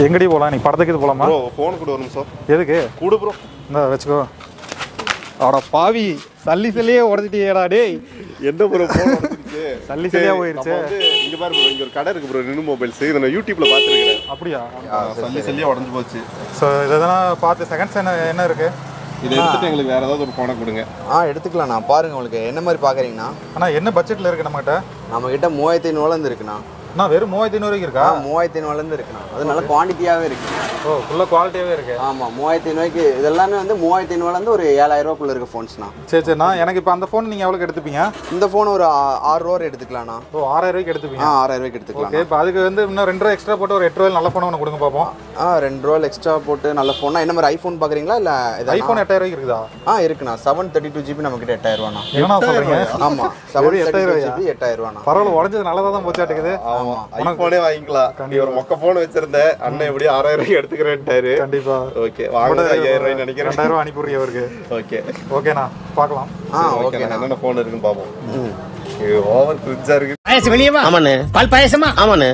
எங்கடி போகலாம் நீ படத்துக்கு இது போகலாமா ப்ரோ ஃபோன் கூட ஒரு நிமிஷம் எதுக்கு கூடு ப்ரோ இந்த வச்சுக்கோ அட பாவி சல்லி சல்லியே உடச்சிட்டியேடா டேய் என்ன ப்ரோ ஃபோன் வந்துருச்சு சல்லி சல்லியா போயிருச்சு நம்ம வந்து இங்க பாரு ப்ரோ இங்க ஒரு கடை இருக்கு ப்ரோ நின்னு மொபைல்ஸ் இதை நான் யூடியூப்ல பாத்துருக்கேன் அப்படியா சல்லி சல்லியா உடஞ்சு போச்சு ஸோ இதெல்லாம் பார்த்து செகண்ட்ஸ் என்ன என்ன இருக்கு இதை எடுத்துட்டு எங்களுக்கு வேற ஏதாவது ஒரு ஃபோனை கொடுங்க ஆ எடுத்துக்கலாண்ணா பாருங்க உங்களுக்கு என்ன மாதிரி பார்க்குறீங்கண்ணா அண்ணா என்ன பட்ஜெட்டில் இருக்கு நம்மகிட்ட நம்மக்கிட்ட மூவாயிரத்தி ஐநூறுலேருந்து இருக்குண்ணா அண்ணா வெறும் மூவாயிரத்தி ஐநூறு இருக்கா ஆ மூவாயிரத்தி ஐநூறுலேருந்து இருக்குண்ணா அது நல்ல குவான்டிட்டியாகவே இருக்கு ஓ ஃபுல்லாக குவாலிட்டியாகவே இருக்கு ஆமாம் மூவாயிரத்தி ஐநூறுக்கு இதெல்லாமே வந்து மூவாயிரத்தி ஐநூறுலேருந்து ஒரு ஏழாயிரம் ரூபாக்குள்ள இருக்க ஃபோன்ஸ்ண்ணா சரி சரிண்ணா எனக்கு இப்போ அந்த ஃபோன் நீங்கள் எவ்வளோக்கு எடுத்துப்பீங்க இந்த ஃபோன் ஒரு ஆ- ஆறு ரூபா எடுத்துக்கலாண்ணா ஓ ஆறாயிரம் ரூபாய்க்கு ஆ எடுத்துப்பீங்க ஆறாயிரம் ரூபாய்க்கு எடுத்துக்கலாம் ஓகே இப்போ அதுக்கு வந்து இன்னும் ரெண்டு ரூபா எக்ஸ்ட்ரா போட்டு ஒரு எட்டு ரூபாய் நல்ல ஃபோன் ஒன்று கொடுங்க பார்ப்போம் ஆ ரெண்டு ரூபா எக்ஸ்ட்ரா போட்டு நல்ல ஃபோனா என்ன மாதிரி ஐஃபோன் பார்க்குறீங்களா இல்லை ஐஃபோன் எட்டாயிரம் ரூபாய்க்கு இருக்குதா ஆ இருக்குண்ணா செவன் தேர்ட்டி டூ ஜிபி நம்மக்கிட்ட எட்டாயிரம் ரூபாண்ணா என்னண்ணா சொல்கிறீங்க ஆமாம் செவன் தேர்ட்டி எட்டாயிரம் டூ ஜிபி எட்டாயிரம் ரூபாண்ணா பரவாயில்ல உடஞ்சது நல்லதாக தான் போச்சாட்டுக்குது ஆமா ஐபோனே வாங்கிக்கலாம் நீ ஒரு மொக்க போன் வச்சிருந்த அண்ணன் எப்படியும் ஆறாயிரம் ரூபாய்க்கு எடுத்துக்கிறேன்ட்டாரு கண்டிப்பா ஓகே வாங்க ஐயாயிரம் ரூபாய் நினைக்கிறேன் ரெண்டாயிரம் ரூபா அனுப்பிடுறீங்க அவருக்கு ஓகே ஓகேண்ணா பார்க்கலாம் ஆ ஓகே ஓகேண்ணா என்னென்ன போன் இருக்குன்னு பாப்போம் இது ஓவர் ஃப்ரிட்ஜா இருக்கு பாயசம் வெளியே வா ஆமாண்ணே பால் பாயசமா ஆமாண்ணே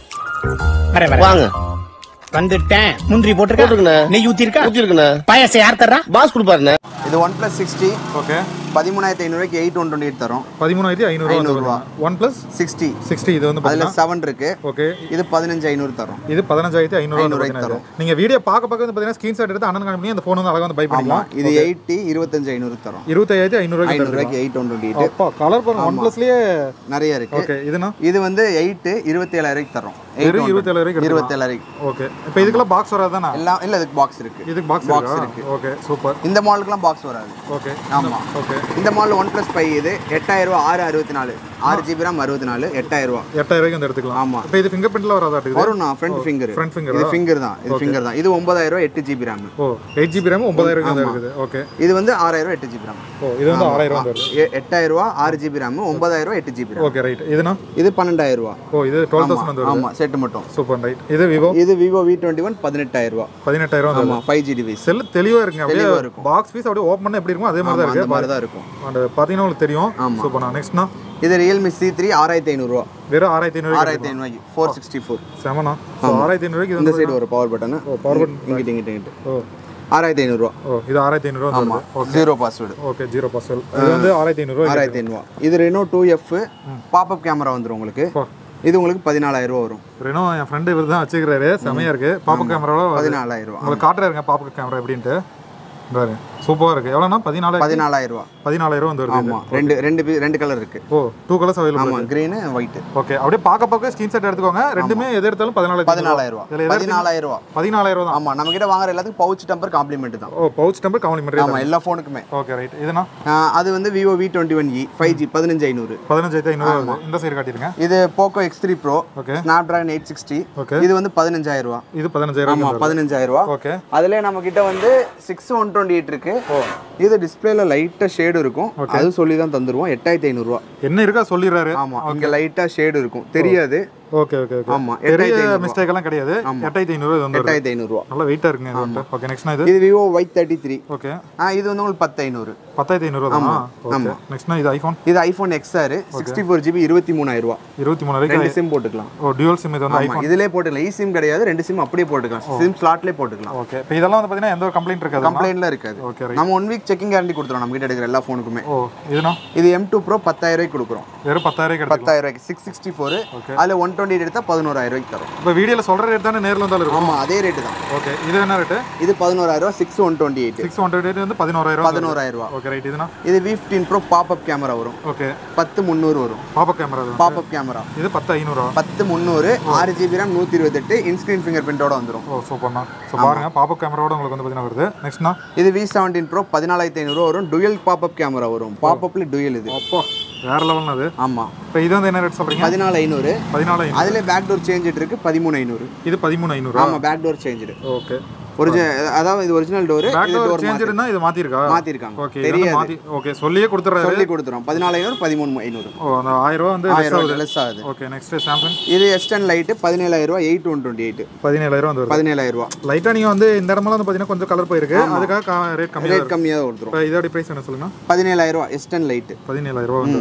வர வர வாங்க வந்துட்டேன் முந்திரி போட்டிருக்கா போட்டிருக்கண்ணே. நெய் ஊத்தி இருக்கா ஊத்தி இருக்குண்ணே பாயசம் யார் தர்றா பாஸ் கொடுப்பாருண்ணே இது ஒன் ப்ளஸ் சிக்ஸ்டி ஓகே பதிமூணாயிரத்தி ஐநூறுக்கு எயிட் ஒன் டுவெண்ட்டி எயிட் தரும் பதிமூணாயிரத்தி ஐநூறுரூவா ஐநூறுரூவா. ஒன் ப்ளஸ் சிக்ஸ்டி சிக்ஸ்டி இது வந்து அதில் பார்த்தீங்கன்னா செவன் இருக்கு ஓகே இது பதினஞ்சு ஐநூறு தரும் இது பதினஞ்சாயிரத்தி ஐநூறுவா வந்து ஐநூறுவாய்க்கு பார்த்தீங்கன்னா நீங்க வீடியோ பார்க்க பார்க்க வந்து பார்த்தீங்கன்னா ஸ்கிரீன்ஷாட் எடுத்து அண்ணன் காணி அந்த ஃபோன் வந்து அழகாக வந்து பை ஆமா பண்ணிக்கலாம் இது எயிட்டி இருபத்தஞ்சு ஐநூறு தரும் இருபத்தாயிரத்தி ஐநூறுவாய்க்கு ஐநூறுரூவாய்க்கு எயிட் ஒன் டுவெண்ட்டி எயிட் அப்பா கலர் பாருங்க ஒன் ப்ளஸ்லயே நிறைய இருக்கு ஓகே இதுனா இது வந்து எயிட்டு இருபத்தி ஏழாயிரூவாய்க்கு தரும் வெறும் இருபத்தேழாயிரம் இருபத்தேழாயிரூவாய்க்கு ஓகே இப்போ இதுக்கெல்லாம் பாக்ஸ் வராது தானே எல்லாம் இல்ல இதுக்கு பாக்ஸ் இருக்கு இதுக்கு பாக்ஸ் Box இருக்கா இருக்கு. ஓகே சூப்பர் இந்த மாடலுக்குலாம் பாக்ஸ் வராது ஓகே ஆமா ஓகே இந்த மாடல் ஒன் பிளஸ் ஃபைவ் இது எட்டாயிரம் ரூபா ஆறு அறுபத்தி நாலு ஆறு ஜிபி ரேம் அறுபத்தி நாலு எட்டாயிரம் ரூபா எட்டாயிரம் ரூபாய்க்கு வந்து எடுத்துக்கலாம் ஆமா. இப்போ இது ஃபிங்கர் பிரிண்ட்ல வராதாட்டுக்குது வரும்ண்ணா ஃப்ரண்ட் ஃபிங்கர் front finger இது ஆ? ஃபிங்கர் தான் இது ஃபிங்கர் தான் இது ஒன்பதாயிரம் ரூபா எட்டு ஜிபி ரேம் ஓ எயிட் ஜிபி ரேம் ஒன்பதாயிரம் ரூபாய்க்கு வந்து இருக்குது ஓகே இது வந்து ஆறாயிரம் ரூபா எட்டு ஜிபி ரேம் ஓ இது வந்து ஆறாயிரம் வந்து வருது எட்டாயிரம் ரூபா ஆறு ஜிபி ரேம் ஒன்பதாயிரம் ரூபா எட்டு ஜிபி ரேம் ஓகே ரைட் இதுனா இது பன்னெண்டாயிரம் ரூபா ஓ இது டுவெல் தௌசண்ட் வந்து வருது ஆமா செட் மட்டும் சூப்பர் ரைட் இது விவோ இது விவோ வி டுவெண்ட்டி ஒன் பதினெட்டாயிரம் ரூபா பதினெட்டாயிரம் வந்து ஆமா ஃபைவ் ஜி டிவைஸ் செல் தெளிவா இருக்குங்க அப்படியே தெளிவா இருக்கும். பாக்ஸ் பீஸ் அப்படியே ஓப்பன் பண்ண எப்படி இருக்கும் அதே மாதிரி தான் அந்த இருக்கு மாதிரி தான் இருக்கும் அந்த பார்த்தீங்கன்னா உங்களுக்கு தெரியும் ஆமா. சூப்பர்ண்ணா நெக்ஸ்ட்னா இது ரியல்மி சி த்ரீ ஆறாயிரத்தி ஐநூறுரூவா வெறும் ஆறாயிரத்தி ஐநூறு ஆறாயிரத்தி ஐநூறுவாய்க்கு ஃபோர் சிக்ஸ்டி ஃபோர் செமண்ணா ஸோ ஆறாயிரத்தி ஐநூறுக்கு இது இந்த வந்து சைடு ஒரு பவர் பட்டன் ஓ பவர் பட்டன் இங்கிட்டு இங்கிட்டு இங்கிட்டு ஓ ஆறாயிரத்தி ஐநூறுரூவா ஓ இது ஆறாயிரத்தி ஐநூறுவா ஆமா வந்து ஜீரோ பாஸ்வேர்டு ஓகே ஜீரோ பர்சல் இது வந்து ஆறாயிரத்தி ஐநூறுவா ஆறாயிரத்தி ஐநூறுவா இது Reno two F pop up camera வந்துடும் உங்களுக்கு ஓ. இது உங்களுக்கு பதினாலாயிரம் ரூபா வரும் ரெனோ என் ஃப்ரெண்டு இவர் தான் வச்சுக்கிறாரு செமையா இருக்கு பாப்பு கேமராவில் பதினாலாயிரம் ரூபா உங்களுக்கு காட்டுறாருங்க பாப்பு கேமரா எப்படின்ட்டு பாரு சூப்பராக இருக்கு எவ்வளோண்ணா பதினாலாயிரம் பதினாலாயிரம் ரூபா பதினாலாயிரம் வந்து வருது ஆமா ரெண்டு ரெண்டு பீ- ரெண்டு கலர் இருக்கு ஓ டூ கலர்ஸ் அவைலபிள் ஆமா கிரீனு ஒயிட் ஓகே அப்படியே பார்க்க பார்க்க ஸ்கிரீன்ஷாட் எடுத்துக்கோங்க ரெண்டுமே எது எடுத்தாலும் பதினாலாயிரம் பதினாலாயிரம் ரூபா இதில் எது பதினாலாயிரம் ரூபா பதினாலாயிரம் தான் ஆமா நம்ம கிட்ட வாங்குற எல்லாத்துக்கும் பவுச் டம்பர் காம்ப்ளிமெண்ட் தான் ஓ பவுச் நம்பர் காம்ப்ளிமெண்ட்ரி ஆமா எல்லா ஃபோனுக்குமே ஓகே ரைட் இதுனா அது வந்து Vivo V twenty one E five G பதினஞ்சு ஐநூறு பதினஞ்சாயிரத்தி ஐநூறு வருது இந்த சைடு காட்டிருங்க இது Poco X three pro okay Snapdragon eight sixty okay இது வந்து பதினஞ்சாயிரம் ரூபா இது பதினஞ்சாயிரம் ஆமா பதினஞ்சாயிரம் ரூபா ஓகே அதுல நம்ம கிட்ட வந்து சிக்ஸ் ஒன் டுவெண்ட்டி எயிட் இருக்கு இது டிஸ்பிளேல லைட்டா ஷேடு இருக்கும் அது சொல்லி தான் தந்துருவோம் எட்டாயிரத்தி ஐநூறுரூவா என்ன இருக்கா சொல்லிடுறாரு ஆமா இங்க லைட்டா ஷேடு இருக்கும் தெரியாது ஓகே ஓகே ஓகே ஆமா பெரிய எட்டாயிரத்தி ஐநூறு மிஸ்டேக் எல்லாம் கிடையாது எட்டாயிரத்தி ஐநூறு இது வந்து வருது. எட்டாயிரத்தி ஐநூறுரூவா நல்லா வெயிட்டா இருக்குங்க இது வந்துட்டு ஓகே நெக்ஸ்ட்னா இது இது Vivo Y thirty three okay இது வந்து உங்களுக்கு பத்து ஐநூறு பத்தாயிரத்தி ஐநூறு தானா ஓகே நெக்ஸ்ட்னா இது ஐஃபோன் இது iPhone XR sixty four GB இருபத்தி மூணாயிரம் ரூபா இருபத்தி மூணு வரைக்கும் ரெண்டு சிம் போட்டுக்கலாம் ஓ டியூவல் சிம் இது வந்து ஆமா இதுலயே போட்டுக்கலாம் இ சிம் கிடையாது ரெண்டு சிம் அப்படியே போட்டுக்கலாம் சிம் ஸ்லாட்லயே போட்டுக்கலாம் ஓகே இப்போ இதெல்லாம் வந்து பார்த்தீங்கன்னா எந்த ஒரு கம்ப்ளைண்ட் இருக்காது கம்ப்ளைண்ட்ல இருக்காது ஓகே ரைட் நம்ம ஒன் வீக் செக்கிங் கேரண்டி கொடுத்துருவோம் நம்ம கிட்ட எடுக்கிற எல்லா ஃபோனுக்குமே ஓ இதுனா இது எம் டூ ப்ரோ பத்தாயிரம் ரூபாய்க்கு கொடுக்குறோம் வெறும் பத்தாயிரம் கிடைக்கும் பத்தாயிரம் ரூபாய்க்கு சிக்ஸ் சிக்ஸ்டி ஃபோர் அதில் ஒன் டுவெண்ட்டி எடுத்தா பதினோராயிரம் ரூபாய்க்கு தரும் இப்போ வீடியோவில் சொல்கிற ரேட் தானே நேரில் வந்தாலும் இருக்கும் ஆமா அதே ரேட்டு தான் ஓகே இது என்ன ரேட்டு இது பதினோராயிரம் ரூபா six one twenty eight six hundred eight வந்து பதினோராயிரம் பதினோராயிரம் ரூபா ஓகே ரைட் இதுனா இது V fifteen pro pop up camera வரும் ஓகே பத்து முந்நூறு வரும் பாப்பா கேமரா இது பாப்அப் கேமரா இது பத்து ஐநூறுவா பத்து முந்நூறு ஆறு ஜிபி ரேம் நூற்றி இருபத்தெட்டு இன்ஸ்கிரீன் ஃபிங்கர் பிரிண்டோட வந்துடும் ஓ சூப்பர்ண்ணா ஸோ பாருங்க பாப்பா கேமராவோட உங்களுக்கு வந்து பார்த்தீங்கன்னா வருது நெக்ஸ்ட்னா இது வி செவன்டீன் ப்ரோ பதினாலாயிரத்தி ஐநூறுவா வரும் டுயல் பாப்அப் கேமரா வரும் பாப்அப்ல டுயல் இது அப்பா வேற லெவல்னா அது ஆமா இப்போ இது வந்து என்ன ரேட் சொல்கிறீங்க பதினாலு ஐநூறு பதினாலு ஐநூறு அதுல பேக் டோர் சேஞ்ச் இருக்கு பதிமூணு ஐநூறு இது பதிமூணு ஐநூறு ஆமா back door change okay original அதாவது இது ஒரிஜினல் டோர் பேக் இது டோர் டோர் சேஞ்சுனா இது மாத்திருக்கா மாத்திருக்காங்க ஓகே இது வந்து தெரியாது மாத்தி ஓகே சொல்லியே கொடுத்துறாரு சொல்லி கொடுத்துரும் பதினாலு ஐநூறு பதிமூணு ஐநூறு ஓ அந்த ஆயிரம் ரூபா வந்து less ஆயிரம் ஆகுது ரூபாய் லெஸ் ஆகுது ஓகே நெக்ஸ்ட் சாம்சங் இது எஸ்டன் லைட்டு பதினேழாயிரம் ரூபாய் எயிட் ஒன் டுவெண்ட்டி எயிட் பதினேழாயிரம் வந்து வருது பதினேழாயிரம் ரூபாய் லைட்டாக நீங்கள் வந்து இந்த இடமெல்லாம் வந்து பார்த்தீங்கன்னா கொஞ்சம் கலர் போயிருக்கு அதுக்காக ரேட் கம்மியாக ரேட் கம்மியாக கொடுத்துரும் இப்போ இதோட ப்ரைஸ் என்ன சொல்லுங்க பதினேழாயிரம் ரூபாய் எஸ்டன் லைட்டு பதினேழாயிரம் ரூபா வந்து வருது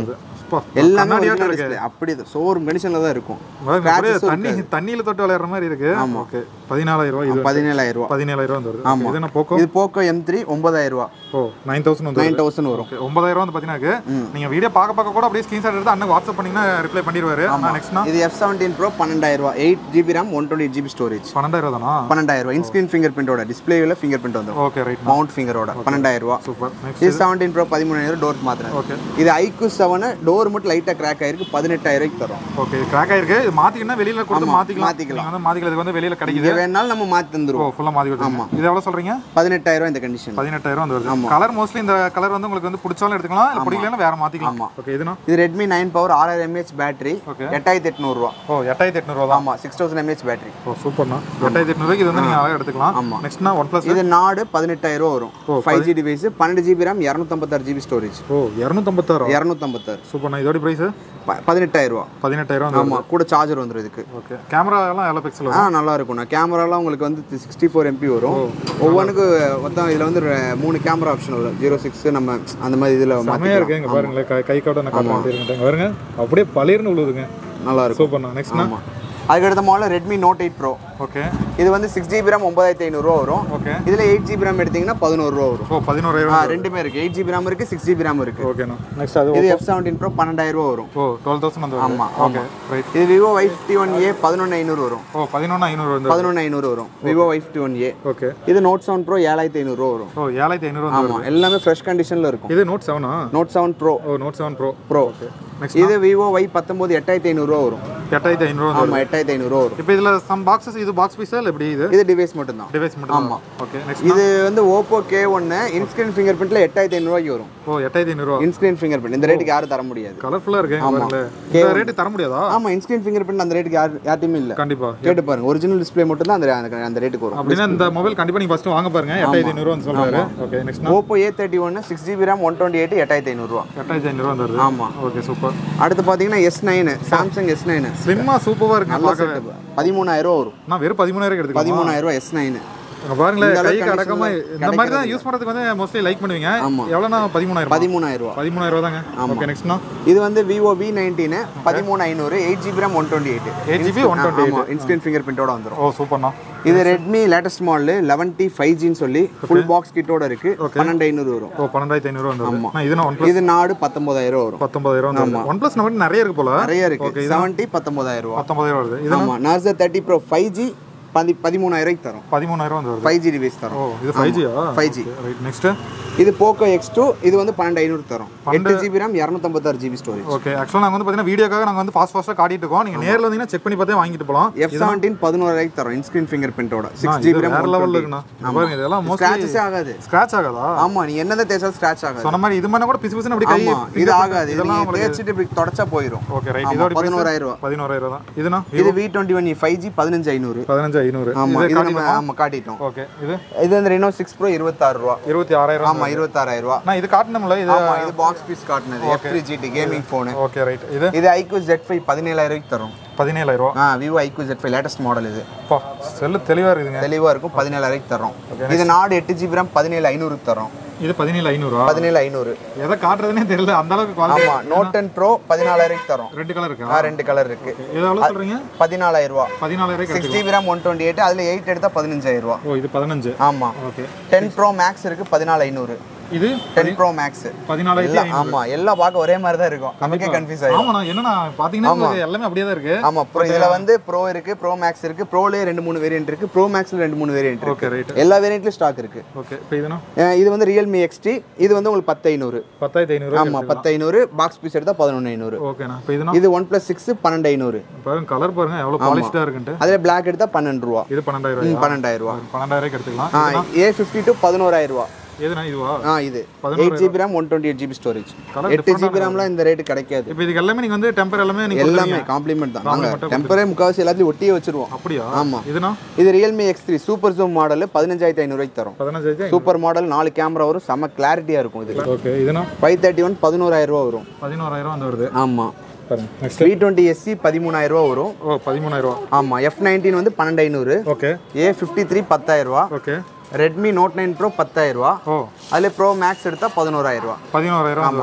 எல்லாமே கண்ணாடியாட்டம் original இருக்கு. display. அப்படி ஷோரூம் கண்டிஷன்ல தான் இருக்கும் பாருங்க, அப்படியே Scratches தண்ணி தண்ணியில தொட்டு விளையாடுற மாதிரி இருக்கு ஓகே பதினாலாயிரம் ரூபாய் இது பதினேழாயிரம் ரூபா பதினேழாயிரம் ரூபாய் வருது ஆமா. இது என்ன போக்கோ இது போக்கோ எம் த்ரீ ஒன்பதாயிரம் ரூபா ஓ நைன் தௌசண்ட் வந்து நைன் தௌசண்ட் வரும் ஓகே ஒன்பதாயிரம் வந்து பார்த்தீங்கன்னா நீங்க வீடியோ பார்க்க பார்க்க கூட அப்படியே ஸ்கிரீன்ஷாட் எடுத்து அண்ணன் வாட்ஸ்அப் பண்ணீங்கன்னா ரிப்ளை பண்ணிடுவாரு ஆனால் நெக்ஸ்ட்னா இது எஃப் செவன்டீன் ப்ரோ பன்னெண்டாயிரம் ரூபா eight GB RAM one twenty GB storage பன்னெண்டாயிரம் தானா பன்னெண்டாயிரம் ரூபா இன்ஸ்கிரீன் ஃபிங்கர் பிரிண்டோட டிஸ்பிளேவில் ஃபிங்கர் பிரிண்ட் வந்துடும் ஓகே ரைட் மவுண்ட் ஃபிங்கரோட பன்னெண்டாயிரம் ரூபா சூப்பர் நெக்ஸ்ட் இது செவன்டீன் ப்ரோ பதிமூணாயிரம் டோர் மாத்திரம் ஓகே இது ஐக்கு செவனு டோர் மட்டும் லைட்டாக கிராக் ஆயிருக்கு பதினெட்டாயிரம் ரூபாய்க்கு தரும் ஓகே கிராக் ஆயிருக்கு இது மாத்திக்கினா வெளியில கொடுத்து ஆமா, மாத்திக்கலாம் மாத்திக்கலாம். நீங்க வந்து மாத்திக்கிறதுக்கு வந்து வெளியில கிடைக்குது இது வேணாலும் நம்ம மாற்றி ஓ தந்துருவோம் ஃபுல்லா மாத்தி கொடுத்துருங்க இது எவ்வளவு சொல்றீங்க பதினெட்டாயிரம் ரூபா இந்த கண்டிஷன் பதினெட்டாயிரம் வந்து வருது கலர் மோஸ்ட்லி இந்த கலர் வந்து உங்களுக்கு வந்து பிடிச்சாலும் எடுத்துக்கலாம் இல்ல பிடிக்கலன்னா வேற மாத்திக்கலாம் ஓகே இதுனா இது ரெட்மி நைன் பவர் ஆறாயிரம் எம்ஏஹெச் பேட்டரி Okay. எட்டாயிரத்தி எட்நூறுவா ஓ எட்டாயிரத்தி எட்நூறுவா தான் ஆமாம் சிக்ஸ் தௌசண்ட் எம்ஏஹெச் பேட்டரி ஓ சூப்பர்ண்ணா எட்டாயிரத்தி எட்நூறுக்கு இது வந்து நீங்க அழகா எடுத்துக்கலாம் ஆமா. நெக்ஸ்ட்னா ஒன் பிளஸ் இது நாடு பதினெட்டாயிரம் ரூபா வரும் ஃபைவ் ஜி டிவைஸ் பன்னெண்டு ஜிபி ரேம் இரநூத்தம்பத்தாறு ஜிபி ஸ்டோரேஜ் ஓ இரநூத்தம்பத்தாயிரம் இரநூத்தம்பத்தாறு சூப்பர்ண்ணா இதோட பிரைஸ் பதினெட்டாயிரம் ரூபா பதினெட்டாயிரம் வந்து ஆமாம் கூட சார்ஜர் வந்துடும் இதுக்கு ஓகே கேமரா எல்லாம் எவ்வளோ பிக்சல் ஆ நல்லா இருக்கும்ண்ணா கேமராலாம் உங்களுக்கு வந்து சிக்ஸ்டி ஃபோர் எம்பி வரும் ஒவ்வொன்றுக்கு மொத்தம் இதில் வந்து ரெ- மூணு கேமரா ஆப்ஷன் வரும் ஜீரோ சிக்ஸ் நம்ம அந்த மாதிரி இதில் செமையா மாற்றி இருக்கு இங்க பாருங்களேன் கை கை காட்ட நான் காட்ட மாட்டேங்க பாருங்க அப்படியே பளிர்னு உழுதுங்க நல்லா இருக்கும் சூப்பர்ண்ணா நெக்ஸ்ட்னா ஆமாம் அதுக்கடுத்த model Redmi Note eight pro okay இது வந்து சிக்ஸ் ஜிபி ரேம் ஒன்பதாயிரத்தி ஐநூறுரூவா வரும் ஓகே இதில் எயிட் ஜிபி ரேம் எடுத்தீங்கன்னா பதினோரு ரூபா வரும் ஓ பதினோராயிரம் ஆ ரெண்டுமே இருக்குது எயிட் ஜிபி ரேம் இருக்குது சிக்ஸ் ஜிபி ரேம் இருக்குது ஓகேண்ணா நெக்ஸ்ட் அது இது எஃப் செவன்டீன் ப்ரோ பன்னெண்டாயிரம் ரூபா வரும் ஓ டுவெல் தௌசண்ட் வந்து ஆமா, ஓகே ரைட் இது Vivo Y fifty one A பதினொன்று ஐநூறு வரும் ஓ பதினொன்று ஐநூறு வந்து பதினொன்று ஐநூறு வரும் Vivo Y fifty one A okay இது நோட் செவன் ப்ரோ ஏழாயிரத்தி ஐநூறுரூவா வரும் ஓ ஏழாயிரத்தி ஐநூறு வந்து ஆமாம் எல்லாமே ஃப்ரெஷ் கண்டிஷனில் இருக்கும் இது நோட் செவனா நோட் செவன் ப்ரோ ஓ note seven pro pro next இது விவோ ஒய் பத்தொம்போது எட்டாயிரத்தி ஐநூறுரூவா வரும் எட்டாயிரத்தி ஐநூறு வந்து ஆமாம் எட்டாயிரத்தி ஐநூறுரூவா வரும் இப்போ இதில் சம் பாக்ஸஸ் இது பாக்ஸ் பீஸா இல்லை எப்படி இது இது டிவைஸ் மட்டும்தான் டிவைஸ் மட்டும் ஆமாம் ஓகே நெக்ஸ்ட் இது வந்து ஓப்போ கே ஒன்று இன்ஸ்கிரீன் ஃபிங்கர் பிரிண்ட்டில் எட்டாயிரத்தி ஐநூறுவாய்க்கு வரும் ஓ எட்டாயிரத்தி ஐநூறுரூவா இன்ஸ்கிரீன் ஃபிங்கர் பிரிண்ட் இந்த ரேட்டுக்கு யாரும் தர முடியாது கலர்ஃபுல்லாக இருக்கு இங்க பாருங்களேன் இந்த ரேட்டு தர முடியாதா ஆமாம் இன்ஸ்கிரீன் ஃபிங்கர் பிரிண்ட் அந்த ரேட்டுக்கு யார் யார்ட்டையுமே இல்லை கண்டிப்பா கேட்டு பாருங்க ஒரிஜினல் டிஸ்ப்ளே மட்டும் தான் அந்த அந்த- அந்த ரேட்டுக்கு வரும் அப்படின்னா இந்த மொபைல் கண்டிப்பா நீங்க ஃபர்ஸ்ட் வாங்க பாருங்க எட்டாயிரத்தி ஐநூறுவா வந்து சொல்றாரு okay next Oppo A thirty ஒன்று six GB RAM one twenty eight எட்டாயிரத்தி ஐநூறுரூவா எட்டாயிரத்தி ஐநூறுவா வந்து வருது ஆமாம் ஓகே சூப்பர் அடுத்து பார்த்தீங்கன்னா S nine Samsung S nine ஸ்லிம்மா சூப்பராக இருக்கு நல்ல பார்க்கவே செட்டப் பதிமூணாயிரம் ரூபா வரும் நான் வெறும் பதிமூணாயிரம் எடுத்துக்கலாம் பதிமூணாயிரம் ரூபா எஸ் நைனு இங்க பாருங்களேன் இந்த கை அளவுக்கு அடக்கமா condition இந்த மாதிரி தான் யூஸ் பண்றதுக்கு வந்து மோஸ்ட்லி லைக் பண்ணுவீங்க ஆமா. எவ்வளோனா பதிமூணாயிரம் பதிமூணாயிரம் ரூபா பதிமூணாயிரம் ரூபா தாங்க ஓகே நெக்ஸ்ட்னா இது வந்து விவோ வி நைன்டீனு பதிமூணு ஐநூறு eight GB RAM one twenty eight 8GB 128. ஆமாம் இன்ஸ்கிரீன் ஃபிங்கர் பிரிண்டோட வந்துடும் ஓ சூப்பர்ண்ணா இது Redmi latest model eleven T five ஜின்னு சொல்லி ஃபுல் பாக்ஸ் கிட்டோட இருக்கு பன்னெண்டு ஐநூறு வரும் ஓ பன்னெண்டாயிரத்தி ஐநூறுவா வந்து வருது நான் இதுனா ஒன் ப்ளஸ் இது நாடு பத்தொன்பதாயிரம் ரூபா வரும் பத்தொன்பதாயிரம் வந்து ஒன் ப்ளஸ் நம்ம நிறைய இருக்கு போல நிறைய இருக்கு செவன்ட்டி பத்தொன்பதாயிரம் ரூபா பத்தொன்பதாயிரம் வருது இது ஆமாம் Narzo thirty pro five G பதி பதிமூணாயிரம் தரும் பதிமூணாயிரம் வந்து வருது ஃபைவ் ஜி டிவைஸ் ஓ தரும் இது ஃபைவ் ஜியா ஃபைவ் ஜி ரைட் நெக்ஸ்ட் இது போக்கோ எக்ஸ் டூ இது வந்து பன்னெண்டு ஐநூறு தரும் எட்டு ஜிபி ரேம் இரநூத்தம்பத்தாறு ஜிபி ஸ்டோரேஜ் ஓகே ஆக்சுவலாக நாங்கள் வந்து பார்த்தீங்கன்னா வீடியோக்காக நாங்கள் வந்து ஃபாஸ்ட் ஃபாஸ்ட்டாக காட்டிட்டு இருக்கோம் நீங்கள் நேரில் வந்தீங்கன்னா செக் பண்ணி பார்த்தே வாங்கிட்டு போகலாம் எஃப் செவன்டீன் பதினோராயிரம் தரும் இன்ஸ்கிரீன் ஃபிங்கர் பிரிண்டோட சிக்ஸ் இது ஜிபி வேற ரேம் லெவலில் இருக்குண்ணா இங்க பாருங்க இதெல்லாம் மோஸ்ட்லி ஸ்க்ராச்சஸே ஆகாது ஸ்க்ராட்ச் ஆகாதா ஆமா நீ என்னதான் தேய்ச்சாலும் ஸ்க்ராட்ச் ஆகாது சொன்ன மாதிரி இது மாதிரி கூட பிசு பிசுன்னு அப்படி கை ஆமா இது ஆகாது இது இதெல்லாம் நீங்க உங்களுக்கு தேய்ச்சிட்டு இப்படி தொடச்சா போயிடும் ஓகே ரைட் ஆமா, இதோட பதினோராயிரம் ரூபா பதினோராயிரம் ரூபா தான் இதுனா இது V twenty one five G பதினஞ்சு ஐநூறு பதினஞ்சு ஐநூறு ஆமா இது இது நம்ம ஆமா காட்டிட்டோம் ஓகே இது இது வந்து ரெனோ சிக்ஸ் ப்ரோ இருபத்தாறு ரூபா இருபத்தி ஆறாயிரம் ஆமா இருபத்தாறாயிரம் ரூபா நான் இது காட்டணும்ல இது ஆமா இது பாக்ஸ் பீஸ் காட்டினது F three GT gaming phone okay right இது இது ஐக்யூ ஜெட் ஃபைவ் பதினேழாயிரம் ரூபாய்க்கு தரும் பதினேழாயிரம் ரூபா ஆ Vivo iQOO Z five latest model இது பா செல்லு தெளிவாக இருக்குதுங்க தெளிவா இருக்கும் பதினேழாயிரம் தரும் இது நாடு எட்டு ஜிபி ரேம் பதினேழு ஐநூறுக்கு தரும் இது பதினேழு ஐநூறுரூவா பதினேழு ஐநூறு எதை காட்டுறதுனே தெரியல அந்த அளவுக்கு குவாலிட்டி ஆமா நோட் டென் ப்ரோ பதினாலாயிரம் தரும் ரெண்டு கலர் இருக்கா ஆ ரெண்டு கலர் இருக்கு இது எவ்வளோ சொல்கிறீங்க பதினாலாயிரம் ரூபா பதினாலாயிரம் six GB RAM one twenty eight அதில் எயிட் எடுத்தால் பதினஞ்சாயிரம் ரூபா ஓ இது பதினஞ்சு ஆமா ஓகே டென் ப்ரோ மேக்ஸ் இருக்கு பதினாலு ஐநூறு இது டென் ப்ரோ மேக்ஸ் பதினாலாயிரத்தி எல்லாம் ஆமா எல்லாம் பார்க்க ஒரே மாதிரி தான் இருக்கும் நமக்கே கன்ஃபியூஸ் ஆயிடும் ஆமாண்ணா என்னண்ணா பார்த்தீங்கன்னா உங்களுக்கு எல்லாமே அப்படியே தான் இருக்கு ஆமா ப்ரோ இதுல வந்து ப்ரோ இருக்கு ப்ரோ மேக்ஸ் இருக்கு ப்ரோலயே ரெண்டு மூணு வேரியன்ட் இருக்கு ப்ரோ மேக்ஸ்ல ரெண்டு மூணு வேரியன்ட் இருக்கு ஓகே ரைட் எல்லா வேரியன்ட்லயும் ஸ்டாக் இருக்கு ஓகே இப்போ இதுனா அஹ் இது வந்து ரியல்மி எக்ஸ்டி இது வந்து உங்களுக்கு பத்து ஐநூறு பத்தாயிரத்தி ஐநூறு ஆமா பத்து ஐநூறு பாக்ஸ் பீஸ் எடுத்தா பதினொன்று ஐநூறு ஓகேண்ணா இப்போ இதுனா இது ஒன் பிளஸ் சிக்ஸ் பன்னெண்டு ஐநூறு பாருங்க கலர் பாருங்க எவ்வளோ பாலிஷ்டாக இருக்குன்ட்டு அதுல பிளாக் எடுத்தா பன்னெண்டு ரூபா இது பன்னெண்டாயிரம் ம், ரூபாய் பன்னெண்டாயிரம் ரூபா பன்னெண்டாயிரம் எடுத்துக்கலாம் ஆ ஏ ஃபிஃப்டி டூ பதினோராயிரம் ரூபா எதுனா இதுவா ஆ இது eight GB RAM one twenty eight GB storage Colour எட்டு ஜிபி ரேம்லாம் இந்த ரேட்டு கிடைக்காது இப்போ இதுக்கு எல்லாமே நீங்கள் வந்து டெம்பர் எல்லாமே நீங்கள் எல்லாமே காம்ப்ளிமெண்ட் தான் நாங்கள் டெம்பரே முக்கால்வாசி எல்லாத்தையும் ஒட்டியே வச்சிருவோம் அப்படியா ஆமா. இதுனா இது Realme X three super zoom model பதினஞ்சாயிரத்தி ஐநூறுவாய்க்கு தரும் பதினஞ்சாயிரத்தி சூப்பர் மாடல் நாலு கேமரா வரும் செம்ம கிளாரிட்டியாக இருக்கும் இது ஓகே இதுனா ஃபைவ் தேர்ட்டி ஒன் பதினோராயிரம் ரூபா வரும் பதினோராயிரம் வந்து வருது ஆமாம் பாருங்க நெக்ஸ்ட் த்ரீ டுவெண்ட்டி எஸ்சி பதிமூணாயிரம் ரூபா வரும் ஓ பதிமூணாயிரம் ரூபா ஆமாம் எஃப் நைன்டீன் வந்து பன்னெண்டு ஐநூறு ஓகே ஏ ஃபிஃப்டி த்ரீ பத்தாயிரம் ரூபா okay Redmi note nine pro பத்தாயிரம் ரூபா ஓ அதில் ப்ரோ மேக்ஸ் எடுத்தால் பதினோராயிரம் ரூபா பதினோராயிரம் வந்து வருது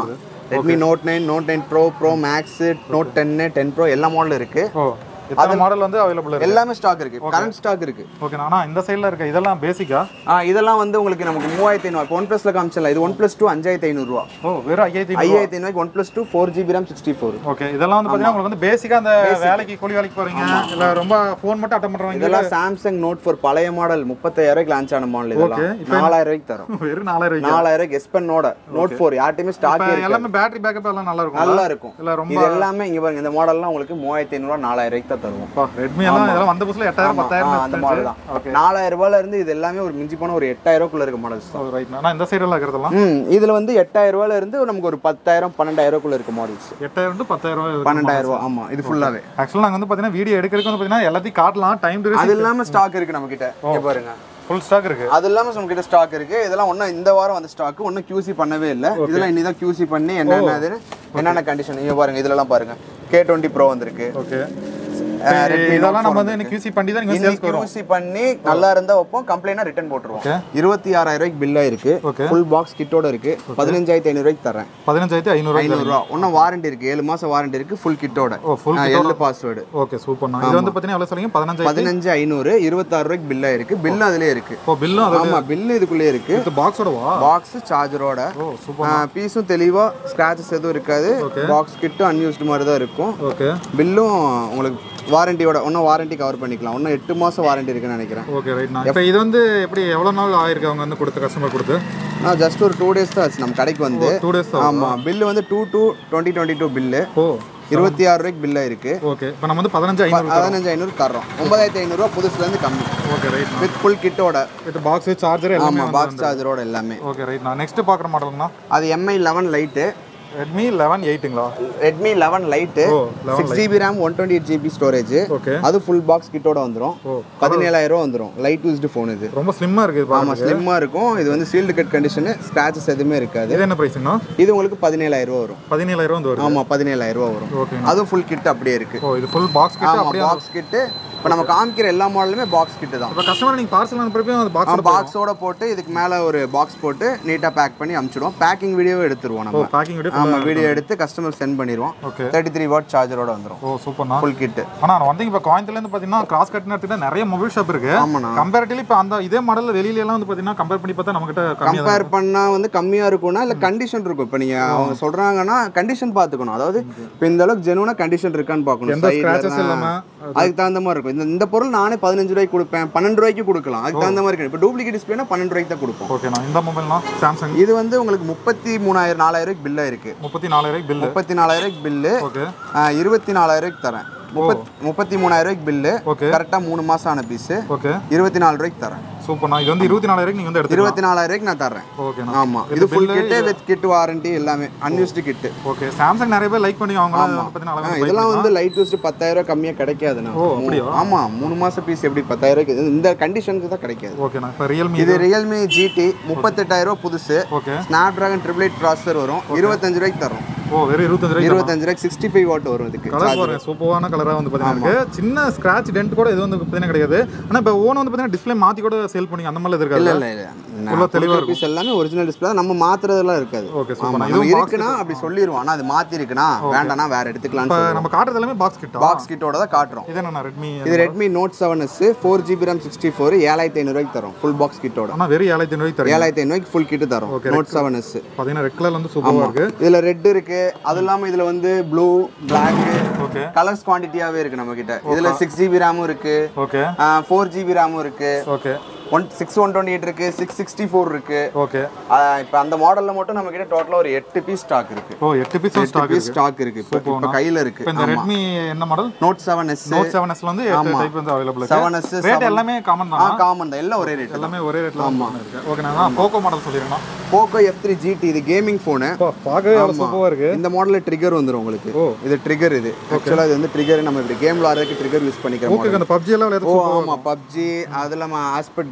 Redmi note nine note nine pro pro max note ten ten pro எல்லா மாடலும் இருக்கு ஓ எத்தனை மாடல் வந்து அவைலபிள் இருக்கு எல்லாமே ஸ்டாக் இருக்கு கரண்ட் ஸ்டாக் இருக்கு ஓகே ஆனா இந்த சைடுல இருக்க இதெல்லாம் பேசிக்கா ஆ இதெல்லாம் வந்து உங்களுக்கு நமக்கு மூவாயிரத்தி ஐநூறு ஒன் ப்ளஸ்ல காமிச்சல இது ஒன் ப்ளஸ் டூ அஞ்சாயிரத்தி ஐநூறுரூவா ஓ வெறும் ஐயாயிரத்தி ஐயாயிரத்தி ஐநூறுக்கு OnePlus two four GB RAM sixty four okay இதெல்லாம் வந்து பாத்தீங்கன்னா உங்களுக்கு வந்து பேசிக்கா அந்த வேலைக்கு கூலி வேலைக்கு போறீங்க இல்ல ரொம்ப ஃபோன் மட்டும் அட்டன் பண்றவங்க இதெல்லாம் சாம்சங் நோட் ஃபோர் பழைய மாடல் முப்பத்தாயிரம் ரூபாய்க்கு லான்ச் ஆன மாடல் இதெல்லாம் Okay, இப்போ நாலாயிரம் ரூபாய்க்கு தரும் வெறும் நாலாயிரம் ரூபாய்க்கு நாலாயிரம் ரூபாய்க்கு எஸ்பென்னோட நோட் ஃபோர் யார்ட்டையுமே ஸ்டாக் இப்ப இருக்கு எல்லாமே பேட்டரி பேக்கப் எல்லாம் நல்லா இருக்கும் நல்லா இருக்கும் இல்ல ரொம்ப இது எல்லாமே இங்க பாருங்க இந்த மாடல்லாம் உங்களுக்கு மூவாயிரத்தி ஐநூறுவா நாலாயிரம் ரூபாய்க்கு தான் தருவோம் ரெட்மி எல்லாம் இதெல்லாம் வந்த புதுசுல எட்டாயிரம் ஆ, பத்தாயிரம் அந்த மாடல் தான் நாலாயிரம் ரூபாயில இருந்து இது எல்லாமே ஒரு மிஞ்சி போன ஒரு எட்டாயிரம் ரூபாய்க்குள்ள இருக்க மாடல்ஸ் தான் ரைட் ஆனா இந்த சைடுல இருக்கிறதெல்லாம் ம் இதுல வந்து எட்டாயிரம் ரூபாயில இருந்து நமக்கு ஒரு பத்தாயிரம் பன்னெண்டாயிரம் ரூபாய்க்குள்ள இருக்க மாடல்ஸ் எட்டாயிரம் டு பத்தாயிரம் ரூபாய் பன்னெண்டாயிரம் ரூபாய் ஆமா இது ஃபுல்லாவே ஆக்சுவலாக நாங்கள் வந்து பார்த்தீங்கன்னா வீடியோ எடுக்கிறதுக்கு வந்து பார்த்தீங்கன்னா எல்லாத்தையும் காட்டலாம் டைம் அது டியூரேஷன் இல்லாம ஸ்டாக் இருக்கு நம்ம கிட்ட இங்க பாருங்க ஃபுல் ஸ்டாக் இருக்கு அது இல்லாம நம்ம கிட்ட ஸ்டாக் இருக்கு இதெல்லாம் ஒன்றும் இந்த வாரம் வந்து ஸ்டாக் ஒன்றும் QC பண்ணவே இல்லை இதெல்லாம் இனி தான் QC பண்ணி என்னென்ன என்னென்ன கண்டிஷன் இங்க பாருங்க இதுலலாம் பாருங்க கே டுவெண்ட்டி ப்ரோ வந்திருக்கு ஓகே அஹ், Redmi Note இதெல்லாம் நம்ம 4 வந்து இன்னைக்கு QC பண்ணி தான் நீங்கள் இன்னைக்கு சேல்ஸ்க்கு வரும் QC பண்ணி நல்லா இருந்தா வைப்போம் கம்ப்ளைனா ரிட்டர்ன் போட்டுருவோம் Okay. இருபத்தி ஆறாயிரம் ரூபாய்க்கு பில் ஆயிருக்கு Okay. ஃபுல் பாக்ஸ் கிட்டோட இருக்கு பதினஞ்சாயிரத்தி ஐநூறு ரூபாய்க்கு தரேன் பதினஞ்சாயிரத்தி ஐநூறு ஐநூறுரூவா இன்னும் வாரண்டி இருக்கு ஏழு மாசம் வாரண்டி இருக்கு ஃபுல் கிட்டோட ஓ ஃபுல் எல்லு பாஸ்வேர்டு ஓகே சூப்பர் இது வந்து பார்த்தீங்கன்னா எவ்வளோ சொல்லுங்க பதினஞ்சாயிரத்தி பதினஞ்சு ஐநூறு இருபத்தாறு ரூபாய்க்கு பில் ஆயிருக்கு பில் அதுலயே இருக்கு ஓ பில்லும் அது ஆமா பில் இதுக்குள்ளே இருக்கு இது பாக்ஸோடவா பாக்ஸ் சார்ஜரோட ஓ சூப்பர் பீஸும் தெளிவா ஸ்கிராச்சஸ் எதுவும் இருக்காது பாக்ஸ் கிட்டு அன்யூஸ்டு மாதிரி தான் இருக்கும் ஓகே பில்லும் உங்களுக்கு வாரண்டியோட இன்னும் வாரண்டி கவர் பண்ணிக்கலாம் இன்னும் எட்டு மாசம் வாரண்டி இருக்குன்னு நினைக்கிறேன் ஓகே ரைட் நான் இப்போ இது வந்து எப்படி எவ்வளோ நாள் ஆயிருக்கு அவங்க வந்து கொடுத்த கஸ்டமர் கொடுத்து நான் ஜஸ்ட் ஒரு டூ டேஸ் தான் ஆச்சு நம்ம கடைக்கு வந்து டூ டேஸ் தான் ஆமா பில்லு வந்து two two twenty twenty two bill ஓ இருபத்தி ஆறு ரூபாய்க்கு பில் ஆயிருக்கு ஓகே இப்போ நம்ம வந்து பதினஞ்சு ஐநூறு பதினஞ்சு ஐநூறு தர்றோம் ஒன்பதாயிரத்தி ஐநூறுரூவா புதுசுல இருந்து கம்மி ஓகே ரைட் வித் ஃபுல் கிட்டோட வித் பாக்ஸ் சார்ஜர் எல்லாமே ஆமா பாக்ஸ் சார்ஜரோட எல்லாமே ஓகே ரைட் நான் நெக்ஸ்ட் பார்க்குற மாடல்னா அது Mi eleven lite Redmi eleven எயிட்டுங்களா ரெட்மி லெவன் லைட்டு ஓ eleven six GB RAM one twenty eight GB storage okay அது ஃபுல் பாக்ஸ் கிட்டோட வந்துடும் ஓ பதினேழாயிரம் ரூபா வந்துடும் லைட் யூஸ்டு ஃபோன் இது ரொம்ப ஸ்லிம்மாக இருக்குது ஆமா பாருங்க ஸ்லிம்மா இருக்கும் இது வந்து சீல்டு கட் கண்டிஷனு ஸ்க்ராச்சஸ் எதுவுமே இருக்காது இது என்ன ப்ரைஸுங்கண்ணா இது உங்களுக்கு பதினேழாயிரம் ரூபா வரும் பதினேழாயிரம் வந்து வருது ஆமா பதினேழாயிரம் ரூபா வரும் ஓகே அதுவும் ஃபுல் கிட் அப்படியே இருக்கு ஓ இது ஃபுல் பாக்ஸ் கிட்ட ஆமா அப்படியே பாக்ஸ் கிட்டு இப்போ நம்ம காமிக்கிற எல்லா மாடலுமே பாக்ஸ் கிட்டு தான் இப்போ கஸ்டமர் நீங்கள் பார்சல் அனுப்புறப்ப அந்த பாக்ஸ் பாக்ஸோட போட்டு இதுக்கு மேல ஒரு பாக்ஸ் போட்டு நீட்டா பேக் பண்ணி அனுப்பிச்சிடுவோம் பேக்கிங் வீடியோவே எடுத்துருவோம் ஓ நம்ம பேக்கிங் விட ஆமா வீடியோ எடுத்து கஸ்டமர் சென்ட் பண்ணிடுவோம் ஓகே தேர்ட்டி த்ரீ வாட் சார்ஜரோட வந்துடும் ஓ சூப்பர்ண்ணா ஃபுல் கிட்டு ஆனா நான் வந்து இப்போ கோயம்புத்தூர்லேருந்து பார்த்தீங்கன்னா கிராஸ் கட்னு எடுத்துக்கிட்டா நிறைய மொபைல் ஷாப் இருக்கு ஆமாண்ணா கம்பேரிட்டிவ்லி இப்போ அந்த இதே மாடல் வெளியில எல்லாம் வந்து பார்த்தீங்கன்னா கம்பேர் பண்ணி பார்த்தா நம்மகிட்ட கம்மியாக கம்பேர் பண்ணா வந்து கம்மியா இருக்கும்னா இல்ல கண்டிஷன் இருக்கும் இப்போ நீங்க அவங்க சொல்றாங்கன்னா கண்டிஷன் பார்த்துக்கணும் அதாவது இப்போ இந்த அளவுக்கு ஜெனுவனா கண்டிஷன் இருக்கான்னு பார்க்கணும் எந்த Side ஸ்க்ராச்சஸ் லலாம். இல்லாம அதுக்கு தகுந்த மாதிரி இருக்கும் இந்த இந்த பொருள் நானே பதினஞ்சு ரூபாய்க்கு கொடுப்பேன் பன்னெண்டு ரூபாய்க்கு கொடுக்கலாம் அதுக்கு தகுந்த மாதிரி இருக்கு இப்போ டூப்ளிகேட் டிஸ்பிளேனா பன்னெண்டு ரூபாய்க்கு தான் கொடுப்போம் ஓகேண்ணா இந்த மொபைல்னா சாம்சங் இது வந்து உங்களுக்கு முப்பத்தி மூணாயிரம் நாலாயிரம் ரூபாய்க்கு பில் இருக்கு முப்பத்தி நாலாயிரம் பில்லு முப்பத்தி நாலாயிரம் ரூபாய்க்கு பில்லு ஓகே இருபத்தி நாலாயிரம் ரூபாய்க்கு தரேன் முப்பத் முப்பத்தி மூணாயிரம் ரூபாய்க்கு பில்லு ஓகே கரெக்டாக மூணு மாசம் ஆன பீஸு ஓகே இருபத்தி நாலு ரூபாய்க்கு தரேன் சூப்பர்ண்ணா இது வந்து இருபத்தி நாலாயிரம் நீங்கள் வந்து எடுத்துக்கலாம் இருபத்தி நாலாயிரம் ரூபாய்க்கு நான் தரேன் ஓகேண்ணா ஆமா இது full kit with kit warranty எல்லாமே அன்யூஸ்டு கிட்டு ஓகே சாம்சங் நிறைய பேர் லைக் பண்ணி அவங்க பற்றி ஆ, நல்லா இதெல்லாம் வந்து லைட் யூஸ்டு பத்தாயிரம் ரூபாய் கம்மியா கிடைக்காதுண்ணா ஓ, அப்படியா? ஆமா மூணு மாசம் பீஸ் எப்படி பத்தாயிரம் ரூபாய்க்கு இந்த கண்டிஷனுக்கு தான் கிடைக்காது ஓகேண்ணா இப்போ ரியல்மி இது ரியல்மி ஜிடி முப்பத்தெட்டாயிரம் ரூபாய் புதுசு okay Snapdragon triple eight processor வரும் இருபத்தஞ்சு ரூபாய்க்கு தரும் ஓ வெறும் இருபத்தஞ்சு ரூபாய் இருபத்தஞ்சு ரூபாய்க்கு சிக்ஸ்டி ஃபைவ் வாட் வரும் இதுக்கு கலர் பாருங்க சூப்பரான கலராக வந்து பார்த்தீங்கன்னா இருக்கு சின்ன ஸ்க்ராட்ச் டென்ட் கூட எதுவும் வந்து பார்த்தீங்கன்னா கிடையாது ஆனால் இப்போ ஓன் வந்து பார்த்தீங்கன்னா டிஸ்ப்ளே மாற்றி கூட சேல் பண்ணி அந்த மாதிரி இருக்காது இல்ல இல்ல இல்ல Full ஆ தெளிவா பீஸ் எல்லாமே ஒரிஜினல் டிஸ்பிளே நம்ம மாத்துறதெல்லாம் இருக்காது ஓகே ஆமா சூப்பர் நம்ம இதுவும் box இருக்குன்னா அப்படி சொல்லிடுவோம் ஆனா அது மாத்தி இருக்குன்னா வேண்டாம்னா வேற எடுத்துக்கலாம்னு இப்போ சொல்லுவோம் நம்ம காட்டுறது எல்லாமே பாக்ஸ் கிட்டா பாக்ஸ் கிட்டோட தான் காட்டுறோம் இது என்னண்ணா ரெட்மி இது Redmi note seven S four GB RAM sixty four ஏழாயிரத்தி ஐநூறுவாய்க்கு தரும் ஃபுல் பாக்ஸ் கிட்டோட ஆனால் வெறும் ஏழாயிரத்தி ஐநூறு தரேன் ஏழாயிரத்தி ஐநூறுவாய்க்கு ஃபுல் கிட்டு தரும் நோட் செவன் எஸ் பார்த்தீங்கன்னா ரெட் கலர்ல வந்து சூப்பராக இருக்கு இதுல ரெட் இருக்கு அது இல்லாம இதுல வந்து ப்ளூ பிளாக் ஓகே கலர்ஸ் குவான்டிட்டியாவே இருக்கு நம்ம கிட்ட இதுல சிக்ஸ் ஜிபி ரேமும் இருக்கு ஓகே ஃபோர் ஜிபி ரேமும் இருக்கு okay one six one twenty eight இருக்கு சிக்ஸ் சிக்ஸ்டி ஃபோர் இருக்கு ஓகே ஆஹ் இப்ப அந்த மாடல்ல மட்டும் நம்ம கிட்ட டோட்டலா ஒரு எட்டு பீஸ் ஸ்டாக் இருக்கு ஓ எட்டு பீஸ் எட்டு ஸ்டாக் பீஸ் ஸ்டாக் இருக்கு இப்போ இப்போ கையில இருக்கு இப்போ இந்த ரெட்மி என்ன model note seven S note seven எஸ்ல வந்து எட்டு டைப் வந்து அவைலபிள் இருக்கு செவன் எஸ் ரேட் எல்லாமே காமன் ஆ தான் காமன் தான் எல்லாம் ஒரே ரேட் எல்லாமே ஒரே ரேட்ல தான் இருக்கு ஓகே நான் போக்கோ மாடல் சொல்லிருக்கேன் போக்கோ எஃப் த்ரீ ஜிடி இது கேமிங் ஃபோனு பார்க்கவே அவ்வளோ சூப்பராக இருக்கு இந்த மாடல்ல ட்ரிகர் வந்துரும் உங்களுக்கு இது ட்ரிகர் இது ஆக்சுவலா இது வந்து ட்ரிகர் நம்ம இப்படி கேம் விளாடுறதுக்கு ட்ரிகர் யூஸ் பண்ணிக்கிறோம் ஓகே அந்த பப்ஜி எல்லாம் விளையாட ஓ ஆமா பப்ஜி அது இல்லாம Asphalt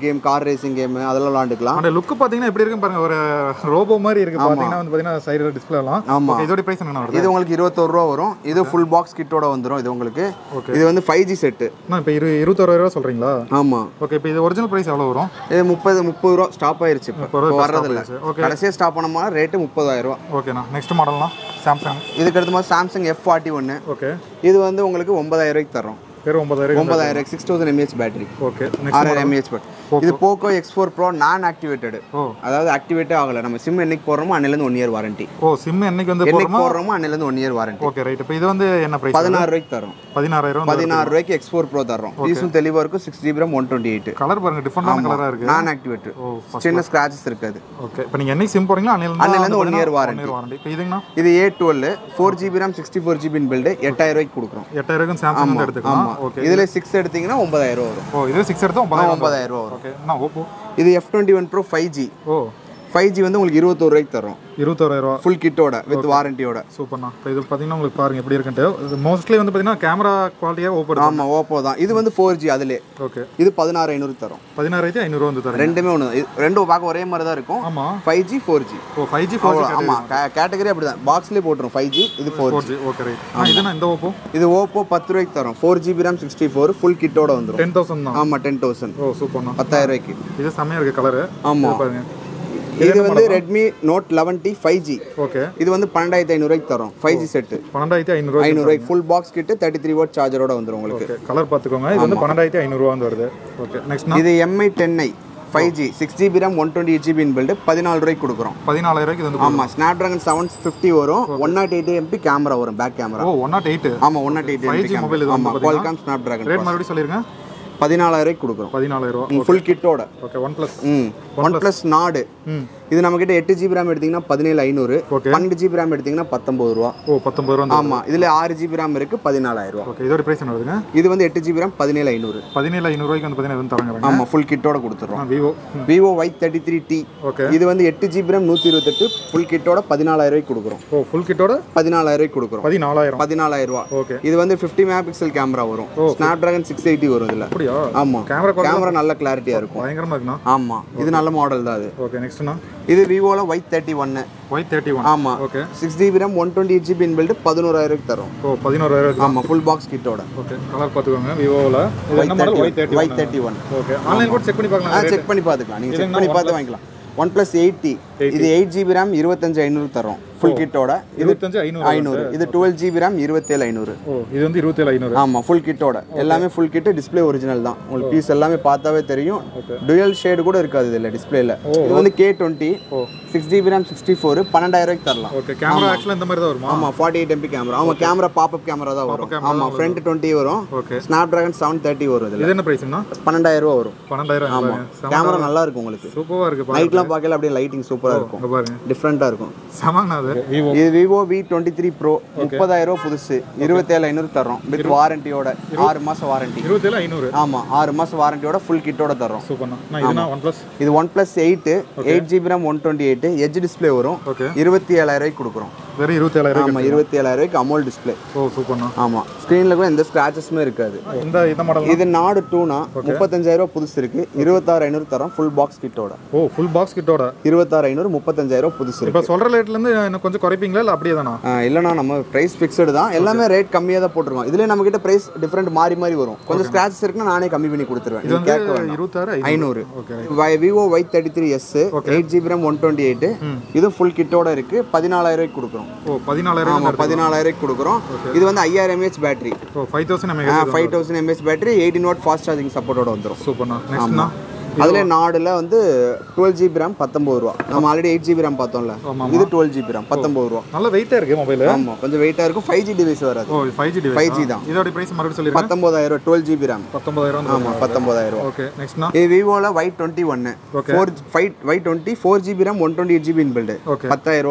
game car racing game அதெல்லாம் விளாண்டுக்கலாம் அந்த லுக் பாத்தீங்கன்னா எப்படி இருக்கு பாருங்க ஒரு ரோபோ மாதிரி இருக்கு பாத்தீங்கன்னா வந்து பாத்தீங்கன்னா சைடுல டிஸ்ப்ளே எல்லாம் ஆமா. Okay, இதோட பிரைஸ் என்ன வருது இது உங்களுக்கு இருபத்தோரு ரூபா வரும் இது ஃபுல் பாக்ஸ் கிட்டோட வந்துடும் இது உங்களுக்கு இது வந்து ஃபைவ் ஜி செட்டு அண்ணா இப்போ இரு இருபத்தோரு ரூபா சொல்றீங்களா ஆமாம் ஓகே இப்போ இது ஒரிஜினல் பிரைஸ் எவ்வளவு வரும் இது முப்பது முப்பது ரூபா ஸ்டாப் ஆயிருச்சு இப்போ முப்பது ரூபா இப்போ stop வர்றதில்ல ஆயிருச்சு. Okay. கடைசியாக ஸ்டாப் பண்ணோம்னா ரேட்டு முப்பதாயிரம் ரூபா ஓகேண்ணா நெக்ஸ்ட் மாடல்னா சாம்சங் இதுக்கு அடுத்த மாதிரி சாம்சங் எஃப் ஃபார்ட்டி ஒன்று ஓகே இது வந்து உங்களுக்கு ஒன்பதாயிரம் ரூபாய்க்கு தரோம் பேர் ஒன்பதாயிரம் ஒன்பதாயிரம் six thousand mAh battery okay next ஆறாயிரம் எம்ஏஹெச் பேட்டரி இது போக்கோ எக்ஸ் ஃபோர் ப்ரோ நான் ஆக்டிவேட்டடு ஓ அதாவது ஆக்டிவேட்டே ஆகலை நம்ம சிம் என்னைக்கு போடுறோமோ அன்னிலேருந்து ஒன் இயர் வாரண்டி ஓ சிம் என்னைக்கு வந்து என்னைக்கு போடுறோமோ போடுறோமோ அன்னிலேருந்து one year warranty okay right இப்போ இது வந்து என்ன பிரைஸ் பதினாறு ரூபாய்க்கு தரோம் பதினாறாயிரம் பதினாறு ரூபாய்க்கு எக்ஸ் ஃபோர் ப்ரோ தரோம் பீஸும் தெளிவாக இருக்கும் six GB RAM one twenty eight colour பாருங்க டிஃப்ரெண்டான கலரா இருக்கு நான் ஆக்டிவேட்டட் ஓ சின்ன ஸ்க்ராச்சஸ் இருக்காது ஓகே இப்போ நீங்க என்னைக்கு சிம் போறீங்களோ அன்னையில அன்னையிலேருந்து one year warranty. வாரண்டி இப்போ இதுங்கண்ணா இது A twelve four GB RAM sixty four GB in built எட்டாயிரம் ரூபாய்க்கு கொடுக்குறோம் எட்டாயிரம் சாம்சங் வந்து எடுத்துக்கலாம் ஆமா ஓகே இதுல சிக்ஸ் எடுத்தீங்கன்னா ஒன்பதாயிரம் ரூபா வரும் ஓ இது சிக்ஸ் எடுத்தா ஒன்பதாயிரம் ஒன்பதாயிரம் ரூபா வரும் ஓகே அண்ணா ஓப்போ இது F twenty one pro five G ஓ ஃபைவ் ஜி வந்து உங்களுக்கு இருபத்தோரு ரூபாய்க்கு தரும் இருபத்தோராயிரம் ரூபா ஃபுல் கிட்டோட வித் வாரண்டியோட சூப்பர்ண்ணா இப்போ இது பார்த்தீங்கன்னா உங்களுக்கு பாருங்க எப்படி இருக்குன்ட்டு மோஸ்ட்லி வந்து பார்த்தீங்கன்னா கேமரா குவாலிட்டியாக ஓப்போ இருக்கு ஆமா ஓப்போ தான் இது வந்து ஃபோர் ஜி அதுலே ஓகே இது பதினாறு ஐநூறு தரும் பதினாறாயிரத்தி ஐநூறுரூவா வந்து தரேன் ரெண்டுமே ஒன்று தான் இது ரெண்டும் பார்க்க ஒரே மாதிரி தான் இருக்கும் ஆமா ஃபைவ் ஜி ஃபோர் ஜி ஓ ஃபைவ் ஜி ஃபோர் ஜி ஆமா கேட்டகரி அப்படிதான் பாக்ஸ்லேயே போட்டுரும் ஃபைவ் ஜி இது four four G okay right ஆ இதுனா இந்த ஓப்போ இது ஓப்போ பத்து ரூபாய்க்கு தரும் four GB RAM sixty four full கிட்டோட வந்துடும் டென் தௌசண்ட் தான் ஆமா டென் தௌசண்ட் ஓ சூப்பர்ண்ணா பத்தாயிரம் ரூபாய்க்கு இது செம்மையாக இருக்குது கலரு ஆமா பாருங்க இது வந்து Redmi note eleven T five G okay இது வந்து பன்னெண்டாயிரத்தி ஐநூறுரூவாய்க்கு தரும் ஃபைவ் ஜி செட்டு பன்னெண்டாயிரத்தி ஐநூறுரூவா ஐநூறுரூவாய்க்கு full box kit thirty three watt சார்ஜரோட வந்துடும் உங்களுக்கு ஓகே கலர் பார்த்துக்கோங்க இது வந்து பன்னெண்டாயிரத்தி ஐநூறுரூவா வந்து வருது ஓகே நெக்ஸ்ட்னா இது Mi ten i five G six GB RAM one twenty eight GB in built பதினாலு ரூபாய்க்கு கொடுக்குறோம் பதினாலாயிரூவாய்க்கு இது வந்து ஆமாம் ஸ்னாப் ட்ராகன் செவன் ஃபிஃப்டி வரும் one nought eight MP camera வரும் பேக் கேமரா ஓ ஒன் நாட் எயிட் ஆமாம் one nought eight MP 5G mobile இது கேமரா வந்து ஆமாம் பாத்தீங்கன்னா குவால்காம் ஸ்னாப் ட்ராகன் ரேட் மறுபடியும் சொல்லிருங்க பதினாலாயிரம் ரூபாய்க்கு கொடுக்குறோம் பதினாலாயிரம் ஃபுல் கிட்டோட okay OnePlus hmm OnePlus Nord hmm இது நம்ம கிட்ட எட்டு ஜிபி ரேம் எடுத்தீங்கன்னா பதினேழு ஐநூறு Okay. பன்னெண்டு ஜிபி ரேம் எடுத்தீங்கன்னா பத்தொம்பது ரூபா ஓ பத்தொம்பது ரூபா ஆமாம் இதில் ஆறு ஜிபி ரேம் இருக்குது பதினாலாயிரம் ரூபா ஓகே இதோட ப்ரைஸ் என்ன வருதுங்க இது வந்து எட்டு ஜிபி ரேம் பதினேழு ஐநூறு பதினேழு ஐநூறுரூவாய்க்கு வந்து பார்த்தீங்கன்னா எதுவும் தரங்கிறாங்க ஆமாம் ஃபுல் கிட்டோட கொடுத்துட்றோம் Vivo Vivo Y thirty three T okay இது வந்து எட்டு ஜிபி ரேம் நூற்றி இருபத்தெட்டு ஃபுல் கிட்டோட பதினாலாயிரம் ரூபாய்க்கு கொடுக்குறோம் ஓ ஃபுல் கிட்டோட பதினாலாயிரம் ரூபாய்க்கு கொடுக்குறோம் பதினாலாயிரம் பதினாலாயிரம் ரூபா ஓகே இது வந்து ஃபிஃப்டி மெகா பிக்சல் கேமரா வரும் ஸ்னாப் ட்ராகன் சிக்ஸ் எயிட்டி வரும் இதில் அப்படியா ஆமாம் கேமரா குவாலிட்டி கேமரா நல்ல கிளாரிட்டியாக இருக்கும் பயங்கரமாக இருக்குண்ணா ஆமாம் இது நல்ல மாடல் தான் அது ஓகே நெக்ஸ்ட்ண்ணா இது விவோவில் ஒய் தேர்ட்டி ஒன்று ஒய் தேர்ட்டி ஒன் ஆமாம் okay six GB RAM one twenty eight GB built பதினோராயிரம் தரும் ஓ பதினோராயிரம் ஆமாம் ஃபுல் பாக்ஸ் கிட்டோட ஓகே கலர் பார்த்துக்கோங்க விவோவில் இது என்ன model Y thirty Y thirty one okay online கூட செக் பண்ணி ஆ பார்க்கலாம் செக் பண்ணி பார்த்துக்கலாம் நீங்கள் செக் பண்ணி பார்த்து வாங்கிக்கலாம் ஒன் ப்ளஸ் எயிட்டி இது எயிட் ஜிபி ரேம் இருபத்தஞ்சு ஐநூறு தரும் ஃபுல் கிட்டோட இது இருபத்தஞ்சு ஐநூறு ஐநூறு இது டுவெல் ஜிபி ரேம் இருபத்தேழு ஐநூறு ஓ இது வந்து இருபத்தேழு ஐநூறு ஆமாம் ஃபுல் கிட்டோட எல்லாமே ஃபுல் கிட்டு டிஸ்ப்ளே ஒரிஜினல் தான் உங்களுக்கு பீஸ் எல்லாமே பார்த்தாவே தெரியும் டுயல் ஷேடு கூட இருக்காது இதில் டிஸ்பிளேல இது வந்து K twenty six GB RAM sixty four பன்னெண்டாயிரம் ரூபாய்க்கு தரலாம் ஓகே கேமரா ஆக்சுவலாக இந்த மாதிரி தான் வருமா ஆமாம் ஃபார்ட்டி எயிட் எம்பி கேமரா ஆமாம் கேமரா பாப்அப் கேமரா தான் வரும் ஆமாம் ஃப்ரண்ட் டுவெண்ட்டி வரும் okay Snapdragon seven thirty வரும் இதில் இது என்ன ப்ரைஸ்ண்ணா பன்னெண்டாயிரம் ரூபா வரும் பன்னெண்டாயிரம் ஆமாம் கேமரா நல்லா இருக்கும் உங்களுக்கு சூப்பராக இருக்கு பாருங்க நைட்லாம் பார்க்கல அப்படியே லைட்டிங் சூப்பராக இருக்கும் இங்க பாருங்க டிஃப்ரெண்ட்டாக இருக்கும் செமங்கண்ணா அது விவோ இது Vivo V twenty three pro முப்பதாயிரம் ரூபா புதுசு இருபத்தேழு ஐநூறு தரோம் வித் வாரண்டியோட ஆறு மாதம் வாரண்டி இருபத்தேழு ஐநூறு ஆமாம் ஆறு மாதம் வாரண்டியோட ஃபுல் கிட்டோட தரோம் சூப்பர்ண்ணா நான் இதுனா ஒன் ப்ளஸ் இது OnePlus eight eight GB RAM one twenty eight edge display வரும் ஓகே இருபத்தி ஏழாயிரம் ரூபாய்க்கு கொடுக்குறோம் வெறும் இருபத்தேழாயிரம் ஆமாம் இருபத்தி ஏழாயிரம் ரூபாய்க்கு அமோல் டிஸ்பிளே ஓ சூப்பர்ண்ணா ஆமாம் ஸ்க்ரீனில் கூட எந்த ஸ்க்ராச்சஸுமே இருக்காது இந்த இந்த மாடல் இது நாடு டூனா முப்பத்தஞ்சாயிரம் ரூபா புதுசு இருக்கு இருபத்தாறு ஐநூறு தரோம் ஃபுல் பாக்ஸ் கிட்டோட ஓ ஃபுல் பாக்ஸ் கிட்டோட இருபத்தாறு ஐநூறு முப்பத்தஞ்சாயிரம் ரூபா புதுசு இருக்கு இப்போ சொல்கிற ரேட்லேருந்து இன்னும் கொஞ்சம் குறைப்பீங்களா இல்லை அப்படியே தானா ஆ, இல்லைண்ணா நம்ம ப்ரைஸ் ஃபிக்ஸ்டு தான் எல்லாமே ரேட் கம்மியாக தான் போட்டிருக்கோம் இதுலேயே நம்ம கிட்ட ப்ரைஸ் டிஃப்ரெண்ட் மாறி மாறி வரும் கொஞ்சம் ஸ்க்ராச்சஸ் இருக்குன்னா நானே கம்மி பண்ணி கொடுத்துருவேன் இது நீங்க வந்து கேட்க வேண்டாம் இருபத்தாறு ஐநூறு okay Vivo Y thirty three S eight GB RAM one twenty eight இதுவும் ஃபுல் கிட்டோட இருக்கு பதினாலாயிரம் ரூபாய்க்கு கொடுக்குறோம் ஓ பதினாலாயிரம் ஆமாம் பதினாலாயிரம் ரூபாய்க்கு கொடுக்குறோம் இது வந்து ஐயாயிரம் எம்ஏஹெச் பேட்டரி ஓ five thousand mA five thousand mAh battery eighteen watt fast charging சப்போர்ட்டோட வந்துடும் சூப்பர்ண்ணா நெக்ஸ்ட்ண்ணா அதுல நாடுல வந்து டுவெல் ஜிபி ரேம் பத்தொம்பது ரூபா நம்ம ஆல்ரெடி எயிட் ஜிபி ரேம் பார்த்தோம்ல இது டுவெல் ஜிபி ரேம் பத்தொம்பது ரூபா நல்ல வெயிட்டாக இருக்குது மொபைல் ஆமா கொஞ்சம் வெயிட்டாக இருக்கும் ஃபைவ் ஜி டிவைஸ் வராது ஓ ஃபைவ் ஜி டிவைஸ் 5G தான். இதோட பிரைஸ் மறுபடியும் சொல்லிருங்க பத்தொம்பதாயிரம் டுவெல் ஜிபி ரேம் பத்தொன்பதாயிரம் ஆமா பத்தொம்பதாயிரம் ரூபா ஓகே நெக்ஸ்ட்ண்ணா இது விவோல ஒய் டுவெண்ட்டி ஒன்று four five Y twenty four GB RAM one twenty eight GB built Okay. பத்தாயிரம் ரூபா வரும்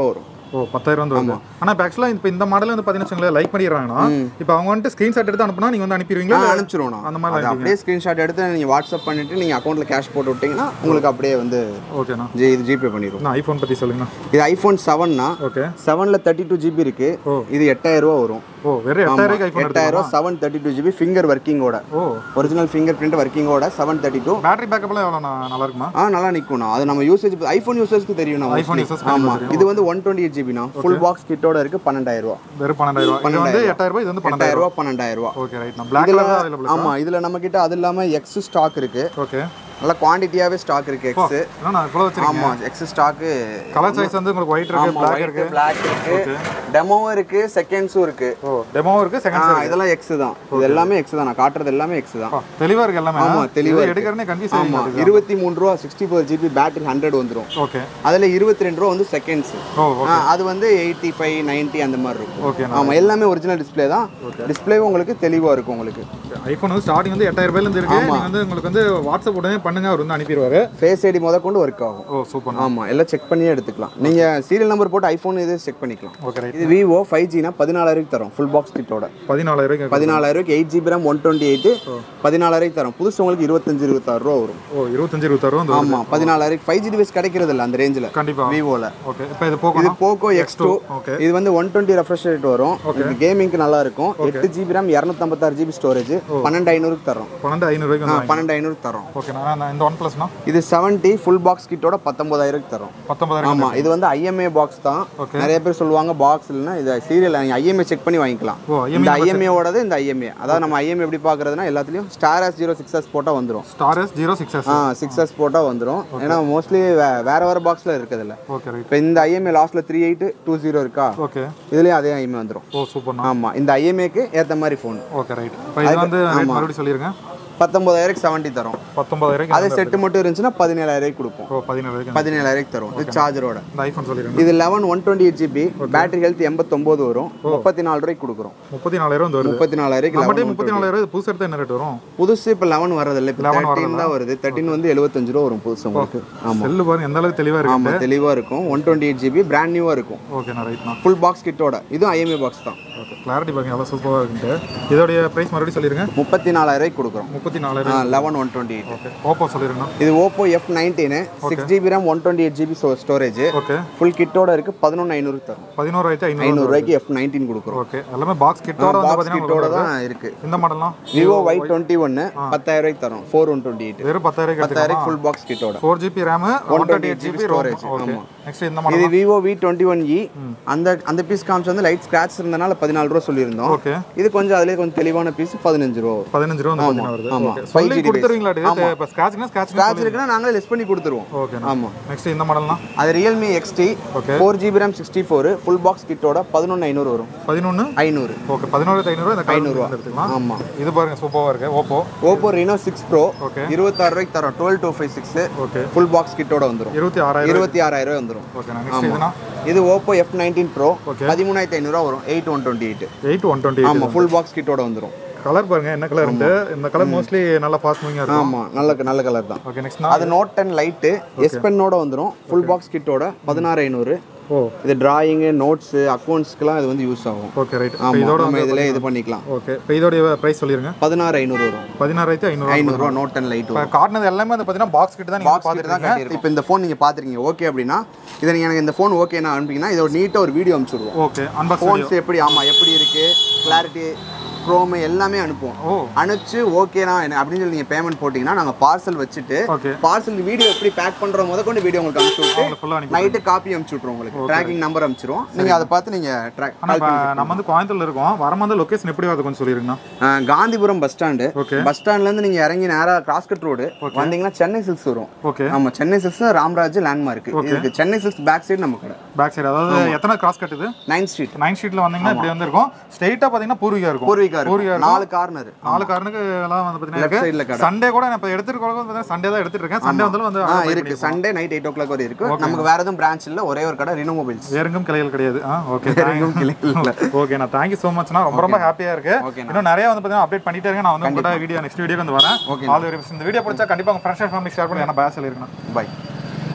ஓ பத்தாயிரம் வந்து வருது ஆனா இப்போ ஆக்சுவலாக இப்போ இந்த மாடல் வந்து பார்த்தீங்கன்னா லைக் பண்ணிடுறாங்கன்னா இப்போ அவங்க வந்துட்டு ஸ்க்ரீன்ஷாட் எடுத்து அனுப்புனா நீங்க வந்து அனுப்பிடுவீங்களா நான் இல்ல அனுப்பிச்சிருவோம் அந்த அந்த மாதிரி மாதிரி அப்படியே ஸ்க்ரீன்ஷாட் எடுத்து நீங்கள் வாட்ஸ்அப் பண்ணிட்டு நீங்கள் அக்கௌண்ட்டில் கேஷ் போட்டு விட்டீங்கன்னா உங்களுக்கு அப்படியே வந்து ஓகேண்ணா ஜி இது ஜிபே பண்ணிடுவோம் நான் ஐஃபோன் பத்தி சொல்லுங்கண்ணா இது ஐஃபோன் செவன்னா ஓகே செவனில் தேர்ட்டி டூ ஜிபி இருக்கு இது எட்டாயிரம் ரூபா வரும் ஓ வெறும் எட்டாயிரம் ரூபாய்க்கு ஐஃபோன் எட்டாயிரம் ரூபா seven thirty two GB finger ஒர்க்கிங்கோட ஓ ஒரிஜினல் ஃபிங்கர் பிரிண்ட் ஒர்க்கிங்கோட செவன் தேர்ட்டி டூ பேட்டரி பேக்கப்லாம் எவ்வளோ நல்லா இருக்குமா ஆ நல்லா நிற்கும்ண்ணா அது நம்ம யூசேஜ் ஐஃபோன் யூசர்ஸ்க்கு தெரியும் நம்ம iPhone users க்கு ஆமாம் இது வந்து ஒன் டுவெண்ட்டி எயிட் ஜிபினா ஃபுல் பாக்ஸ் கிட்டோட இருக்கு பன்னெண்டாயிரம் ரூபா வெறும் பன்னெண்டாயிரம் ரூபாய் இது வந்து எட்டாயிரம் ரூபாய் இது வந்து பன்னெண்டாயிரம் எட்டாயிரம் ரூபா பன்னெண்டாயிரம் ரூபா ஓகே ரைட் நான் பிளாக் இதுல கலர் தான் அவைலபிள் ஆமா இதுல நம்ம கிட்ட அது இல்லாம எக்ஸ் ஸ்டாக் இருக்கு ஓகே நல்ல குவாண்டிட்டியாவே ஸ்டாக் இருக்கு எக்ஸ் என்ன நான் இவ்வளோ வச்சிருக்கேன் ஆமா எக்ஸ் ஸ்டாக் கலர் சாய்ஸ் வந்து உங்களுக்கு ஒயிட் இருக்கு பிளாக் ஒயிட் இருக்கு பிளாக் இருக்கு டெமோவும் இருக்கு செகண்ட்ஸும் இருக்கு ஓ டெமோவும் இருக்கு ஆ, செகண்ட் இதெல்லாம் எக்ஸ் தான் இது எல்லாமே எக்ஸ் தான் நான் காட்டுறது எல்லாமே எக்ஸ் தான் தெளிவா இருக்கு எல்லாமே ஆமா, தெளிவா இது இருக்கு. எடுக்கிறனே கன்ஃபியூஸ் ஆமா ஆகும் இருபத்தி மூணு ரூபா sixty four GB battery hundred வந்துரும் ஓகே அதுல இருபத்தி ரெண்டு ரூபா வந்து செகண்ட்ஸ் ஓ ஓகே அது வந்து எயிட்டி ஃபைவ் நைன்ட்டி அந்த மாதிரி இருக்கும் ஓகே ஆமா எல்லாமே ஒரிஜினல் டிஸ்ப்ளே தான் டிஸ்ப்ளே உங்களுக்கு தெளிவா இருக்கும் உங்களுக்கு ஐஃபோன் வந்து ஸ்டார்டிங் வந்து எட்டாயிரம் ரூபாயில இருந்து இருக்கு நீங்க வந்து உங்களுக்கு வந்து வாட்ஸ்அப் உடனே பண்ணுங்க அவர் வந்து அனுப்பிடுவாரு ஃபேஸ் ஐடி முத கொண்டு ஒர்க் ஆகும் ஓ சூப்பர் ஆமா எல்லாம் செக் பண்ணியே எடுத்துக்கலாம் நீங்க சீரியல் நம்பர் போட்டு ஐபோன் இது செக் பண்ணிக்கலாம் ஓகே ரைட் இது விவோ ஃபைவ் ஜினா பதினாலாயிரம் தரும் ஃபுல் பாக்ஸ் கிட்டோட பதினாலாயிரம் ரூபாய்க்கு பதினாலாயிரம் eight GB RAM one twenty eight பதினாலாயிரம் தரும் புதுசு உங்களுக்கு இருபத்தஞ்சு இருபத்தாறு ரூபா வரும் ஓ இருபத்தஞ்சு இருபத்தாறு வந்து ஆமா பதினாலாயிரம் ஃபைவ் ஜி டிவைஸ் கிடைக்கிறது இல்ல அந்த ரேஞ்சில் கண்டிப்பா விவோல ஓகே இப்போ இது இது போகணும் போக்கோ எக்ஸ் டூ ஓகே இது வந்து ஒன் டுவெண்ட்டி ரெஃப்ரெஷ் ரேட் வரும் இது கேமிங்க்கு நல்லா இருக்கும் எட்டு ஜிபி ரேம் இரநூத்தம்பத்தாறு ஜிபி ஸ்டோரேஜ் பன்னெண்டு ஐநூறுக்கு தரோம் பன்னெண்டு ஐநூறு ரூபாய்க்கு வந்து பன்னெண்டு ஐநூறுக்கு தரோம் ஓகே நான் நான் இந்த ஒன் ப்ளஸ்னா இது செவன்ட்டி ஃபுல் பாக்ஸ் கிட்டோட பத்தொன்பதாயிரக்கு தரும் பத்தொன்பதாயிரம் ஆமா இது வந்து ஐஎம்ஏ பாக்ஸ் தான் நிறைய பேர் சொல்லுவாங்க பாக்ஸ் இல்லைன்னா இது சீரியல் நீங்க ஐஎம்ஏ செக் பண்ணி வாங்கிக்கலாம் ஓ இந்த ஐஎம்ஏவோடது இந்த ஐஎம்ஏ அதாவது நம்ம ஐஎம்ஏ எப்படி பார்க்கறதுனா எல்லாத்துலயும் star S zero six S போட்டால் வந்துடும் star S zero six S ah six S போட்டால் வந்துடும் ஏன்னா மோஸ்ட்லி வேற வேற பாக்ஸில் இருக்குதுல்ல ஓகே ரைட் இப்போ இந்த ஐஎம்ஏ லாஸ்ட்ல த்ரீ எயிட் டூ ஜீரோ இருக்கா ஓகே இதுலயும் அதே ஐஎம்ஏ வந்துடும் ஓ சூப்பர்ண்ணா ஆமா இந்த ஐஎம்ஏக்கு ஏற்ற மாதிரி ஃபோன் ஓகே ரைட் இப்போ இது வந்து rate மறுபடியும் சொல்லிருங்க பத்தொன்பதாயிரம் செவன்ட்டி தரும் பத்தொன்பதாயிரம் அது செட்டு மட்டும் இருந்துச்சுன்னா பதினேழாயிரம் கொடுப்போம் ஓ பதினேழு பதினேழாயிரம் தரும் இது சார்ஜரோட இந்த ஐஃபோன் சொல்லிருங்க இது eleven one twenty eight GB battery health எண்பத்தொம்போது வரும் முப்பத்தி நாலு ரூபாய்க்கு கொடுக்குறோம் முப்பத்தி நாலாயிரம் வந்து வருது முப்பத்தி நாலாயிரம் நம்மகிட்ட முப்பத்தி நாலாயிரம் இது புதுசு எடுத்தா என்ன ரேட் வரும் புதுசு இப்போ லெவன் வரதில்ல இப்போ தேர்ட்டின் தான் வருது தேர்ட்டின் வந்து எழுபத்தஞ்சு ரூபா வரும் புதுசு உங்களுக்கு ஆமாம் செல்லு பாருங்க எந்த அளவுக்கு தெளிவா இருக்கு ஆமாம் தெளிவாக இருக்கும் one twenty eight GB brand நியூவாக இருக்கும் ஓகேண்ணா ரைட்ண்ணா ஃபுல் பாக்ஸ் கிட்டோட இதுவும் ஐஎம்ஏ பாக்ஸ் தான் ஓகே கிளாரிட்டி பாருங்க எவ்வளோ சூப்பராக இருக்குன்ட்டு இதோடைய ப்ரைஸ் மறுபடியும் சொல்லிருங்க முப்பத்தி நாலாயிரம் கொடுக்குறோம் முப்பத்தி நாலாயிரம் eleven one twenty eight okay Oppo சொல்லிருங்கண்ணா இது Oppo F nineteen six GB RAM one twenty eight GB storage okay full கிட்டோட இருக்கு பதினொன்று ஐநூறு தரும் பதினோராயிரத்தி ஐநூறு ஐநூறுரூவாய்க்கு எஃப் நைன்டீன் கொடுக்குறோம் ஓகே எல்லாமே பாக்ஸ் கிட்டோட வந்து பாக்ஸ் பார்த்தீங்கன்னா கிட்டோட உங்களுக்கு தான் இருக்கு வருது. இந்த மாடல்லாம் விவோ ஒய் டுவெண்ட்டி ஒன்று பத்தாயிரம் ரூபாய்க்கு தரும் ஃபோர் ஒன் டுவெண்ட்டி எயிட் வெறும் பத்தாயிரம் பத்தாயிரம் ஃபுல் பாக்ஸ் கிட்டோட four GB RAM one twenty eight GB storage. Okay next இந்த இது model Vivo V twenty one e அந்த அந்த பீஸ் காமிச்சு வந்து லைட் ஸ்கிராட்ச் இருந்தனால பதினாலு ரூபா சொல்லியிருந்தோம் ஓகே இது கொஞ்சம் அதுலேயே கொஞ்சம் தெளிவான பீஸ் பதினஞ்சு ரூபா வரும் பதினஞ்சு ரூபா வந்து ஆமா, பார்த்தீங்கன்னா வருது ஆமா. ஓகே 5G சொல்லி device. கொடுத்துருவீங்களா ஆமா. இப்போ ஸ்க்ராட்ச்னா ஸ்க்ராட்ச் ஸ்கிராட்ச் இருக்குன்னா நாங்களே லெஸ் பண்ணி கொடுத்துருவோம் ஓகே ஆமா நெக்ஸ்ட் இந்த மாடல்லாம் அது Realme XT Okay. Four GB RAM sixty four full box கிட்டோட பதினொன்று ஐநூறு வரும் பதினொன்று ஐநூறு ஓகே பதினோராயிரத்தி ஐநூறுவா இந்த கலர் ஐநூறுரூவா எடுத்துக்கலாம் ஆமா இது பாருங்க சூப்பராக இருக்கு Oppo Oppo Reno six pro Okay. இருபத்தாறு ரூபாய்க்கு தரோம் twelve two five six okay full box கிட்டோட வந்துடும் இருபத்தி ஆறாயிரம் இருபத்தி ஆறாயிரம் ரூபாய் வந்துடும் ஓகே நெக்ஸ்ட் இதுனா இது Oppo F nineteen pro Okay. பதிமூணாயிரத்தி ஐநூறுரூவா வரும் eight one twenty eight eight one twenty ஆமா ஃபுல் பாக்ஸ் கிட்டோட வந்துடும் கலர் பாருங்க என்ன கலர் இருக்கு இந்த கலர் மோஸ்ட்லி நல்லா ஃபாஸ்ட் மூவிங்காக இருக்கும் ஆமா நல்ல நல்ல கலர் தான் ஓகே நெக்ஸ்ட் அது நோட் டென் லைட்டு எஸ் பென்னோட வந்துடும் ஃபுல் பாக்ஸ் கிட்டோட பதினாறு ஐநூறு ஓ இது டிராயிங்கு நோட்ஸு அக்கௌண்ட்ஸ்க்குலாம் இது வந்து யூஸ் ஆகும் ஓகே ரைட் இப்போ ஆமா இதோட நம்ம இதில் இது பண்ணிக்கலாம் ஓகே இப்போ இதோடைய ப்ரைஸ் சொல்லிருங்க பதினாறு ஐநூறு வரும் பதினாறாயிரத்தி ஐநூறு ஐநூறுரூவா நோட் டென் லைட் இப்போ வரும் காட்டினது எல்லாமே வந்து பார்த்தீங்கன்னா பாக்ஸ் கிட்ட தான் நீங்கள் பாக்ஸ் கிட்ட தான் காட்டியிருக்கோம் இப்போ இந்த ஃபோன் நீங்கள் பார்த்துருக்கீங்க ஓகே அப்படின்னா இதை நீங்கள் எனக்கு இந்த ஃபோன் ஓகே நான் அனுப்பிங்கன்னா இதை ஒரு நீட்டாக ஒரு வீடியோ அனுப்பிச்சுடுவோம் ஓகே அன்பாக்ஸ் ஃபோன்ஸ் எப்படி ஆமாம் எப்படி இருக்குது கிளாரிட்டி க்ரோமு எல்லாமே அனுப்புவோம் ஓ அனுப்பிச்சு ஓகேண்ணா என்ன அப்படின்னு சொல்லி நீங்கள் பேமெண்ட் போட்டிங்கன்னா நாங்கள் பார்சல் வச்சுட்டு ஓகே பார்சல் வீடியோ எப்படி பேக் பண்ணுறோம் முத கொண்டு வீடியோ உங்களுக்கு அனுப்பிச்சு விட்டு உங்களுக்கு ஃபுல்லாக அனுப்பி நைட்டு காப்பி அனுப்பிச்சு விட்ருவோம் உங்களுக்கு ட்ராக்கிங் நம்பர் அனுப்பிச்சிருவோம் நீங்கள் அதை பார்த்து நீங்கள் ட்ராக் ஆனால் இப்போ நம்ம வந்து கோயம்புத்தூர்ல இருக்கோம் வரும்போது லொக்கேஷன் எப்படி வருது கொஞ்சம் சொல்லிருங்கண்ணா Gandhipuram bus stand okay bus ஸ்டாண்ட்லேருந்து நீங்கள் இறங்கி நேராக கிராஸ்கட் ரோடு வந்தீங்கன்னா சென்னை சில்க்ஸ் வரும் ஓகே ஆமா சென்னை சில்க்ஸ் ராம்ராஜ் லேண்ட்மார்க் இதுக்கு சென்னை சில்க்ஸ் பேக் சைடு நம்ம கடை பேக் சைடு அதாவது எத்தனை கிராஸ் கட் இது நைன் ஸ்ட்ரீட் நைன் ஸ்ட்ரீட்ல வந்தீங்கன்னா இப்படி வந்து இருக்கும் ஸ்ட்ரெயிட்டா பார்த்தீங்கன்னா பூர்விகா இருக்கும் பூர்விகா பூர்விகா இருக்கும் நாலு கார்னர் நாலு காரனுக்கு எல்லாம் வந்து லெஃப்ட் பார்த்தீங்கன்னா சைடில் கடை சண்டே கூட நான் இப்போ எடுத்துட்டு கூட பார்த்தீங்கன்னா சண்டே தான் எடுத்துட்டு இருக்கேன் சண்டே வந்தாலும் வந்து ஆ இருக்கு Sunday night eight o'clock வரை இருக்கு நமக்கு வேற எதுவும் பிரான்ச் இல்ல ஒரே ஒரு கடை ரினோ மொபைல்ஸ் வேறெங்கும் கிளைகள் கிடையாது ஆ ஓகே இல்ல. ஓகே நான் தேங்க்யூ ஸோ மச்னா ரொம்ப ரொம்ப ஹாப்பியா இருக்கு ஓகேண்ணா. இன்னும் நிறைய வந்து பார்த்தீங்கன்னா அப்டேட் பண்ணிட்டே இருக்கேன் நான் வந்து உங்கள்கிட்ட வீடியோ நெக்ஸ்ட் வீடியோ வந்து வரேன் ஓகே ஆல் இந்த வீடியோ பிடிச்சா கண்டிப்பாக உங்க ஃப்ரெண்ட்ஸ் ஃபேமிலி ஷேர் பண்ணி என்ன பேசல் இருக்கணும் பை